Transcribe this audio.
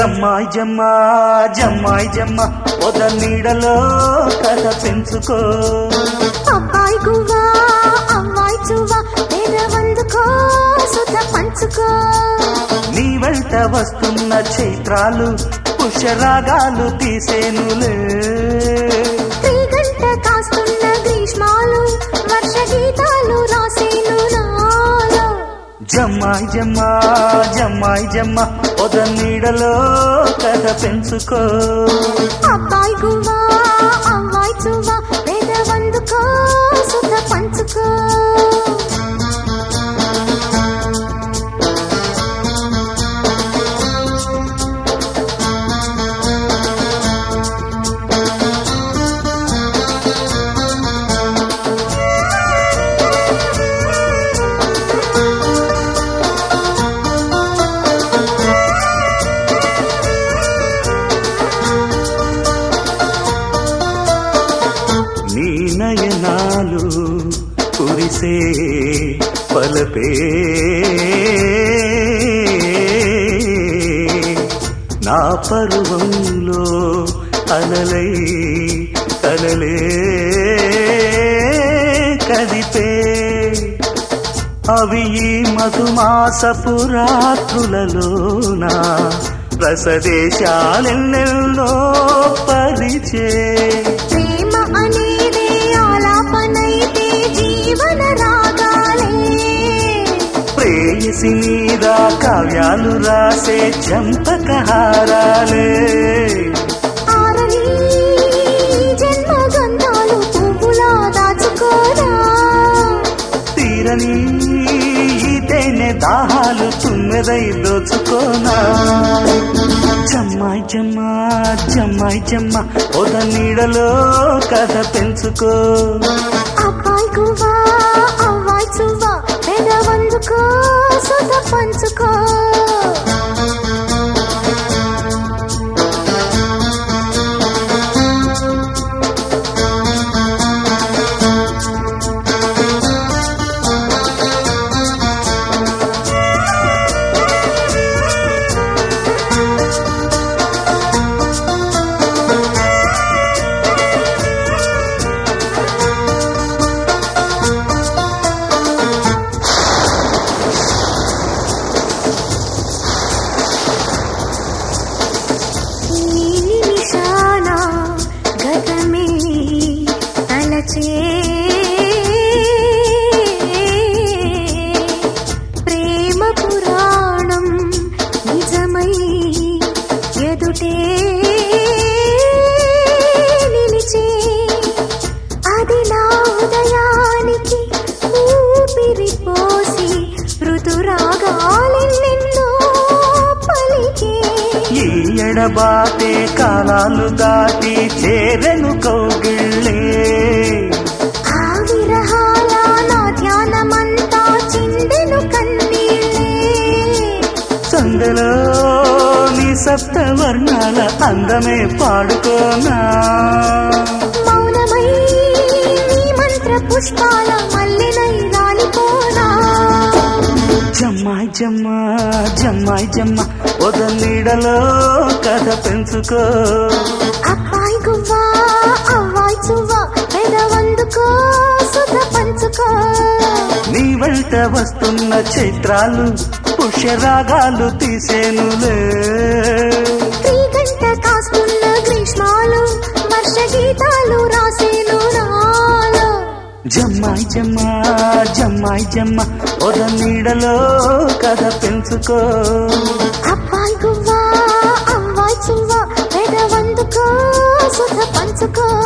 జమ్మాయి జమ్మ జమ్మాయి జమ్మ పొద నీడలో కథ పెంచుకో అబ్బాయి గువ్వా అమ్మాయి చువ్వా పేదవందుకో సుత పంచుకో నీ వెంట వస్తున్న చైత్రాలు పుష్యరాగాలు తీసేనులే గంట కాస్తున్న గ్రీష్మాలు వర్ష గీతాలు రాసేను నాలో జమ్మాయి జమ్మ జమ్మాయి జమ్మ పొద నీడలో కథ పెంచుకో అబ్బాయి గువ్వా అమ్మాయి చువ్వా పేదవందుకో సుత పంచుకో నీ నయనాలు కురిసే పలపే నా పరువంలో అలలై కలలే కదిపే అవి ఈ మధుమాసపు రాత్రులలోన రసదేశాలెన్నెన్నో పరిచే ప్రేమ అనేదే ఆలాపనైతే జీవన రాగాలే ప్రేయసి మీద కావ్యాలు రాసే చంపకహారాలే ఆరని జన్మ గంధాలు పువ్వులా దాచుకోరా తీరని ఈ తేనె దాహాలు తుమ్మెదై దోచుకోనా జమ్మాయి జమ్మ జమ్మాయి జమ్మ పొద నీడలో కథ పెంచుకో అబ్బాయి గువ్వా అవ్వాయి చువ్వా పెదవందుకో సుత పంచుకో ఈ నిమిషాన గతమే తలచే ప్రేమ పురాణం నిజమై ఎదుటే నిలిచే అది నా ఉదయానికి ఊపిరి పోసి ఋతురాగాలెన్నెన్నో పలికే ఈ ఎడబాటే కాలాలు దాటి చేరెను కౌగిళ్ళే ఆ విరహాల నా ధ్యానమంతా చిందెను కన్నీళ్ళే సందలో నీ సప్త వర్ణాల అందమే పాడుకోనా మౌనమై నీ మంత్ర పుష్పాల మల్లెనై రాలిపోనా జమ్మాయి జమ్మ జమ్మాయి జమ్మ పొద నీడలో కథ పెంచుకో అబ్బాయి గువ్వా అవ్వాయి చువ్వా పెదవందుకో సుధ పంచుకో నీ వెంట వస్తున్న చైత్రాలు పుష్యరాగాలు తీసేనులే గంట కాస్తున్న గ్రీష్మాలు వర్ష గీతాలు రాసేను నాలో జమ్మాయి జమ్మ జమ్మాయి జమ్మ పొద నీడలో కథ పెంచుకో అబ్బాయి గువ్వా అవ్వాయి చువ్వా పెదవందుకో సుధ పంచుకో